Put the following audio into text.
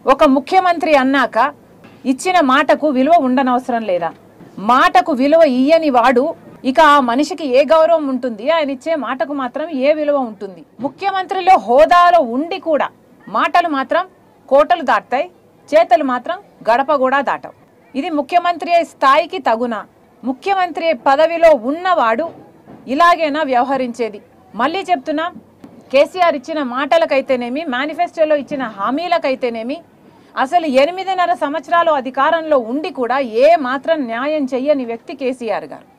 ఒక ముఖ్యమంత్రి అన్నాక ఇచ్చిన మాటకు విలువ ఉండనవసరం లేదా మాటకు విలువ ఇయ్యని వాడు ఇక ఆ మనిషికి ఏ గౌరవం ఉంటుంది ఆయన ఇచ్చే మాటకు మాత్రం ఏ విలువ ఉంటుంది ముఖ్యమంత్రిలో హోదాలో ఉండి కూడా మాటలు మాత్రం కోటలు దాటుతాయి చేతలు మాత్రం గడప కూడా దాటవు ఇది ముఖ్యమంత్రి స్థాయికి తగున ముఖ్యమంత్రి పదవిలో ఉన్నవాడు ఇలాగేనా వ్యవహరించేది మళ్ళీ చెప్తున్నా కేసీఆర్ ఇచ్చిన మాటలకైతేనేమి మేనిఫెస్టోలో ఇచ్చిన హామీలకైతేనేమి అసలు ఎనిమిదిన్నర సంవత్సరాలు అధికారంలో ఉండి కూడా ఏ మాత్రం న్యాయం చెయ్యని వ్యక్తి కేసీఆర్ గారు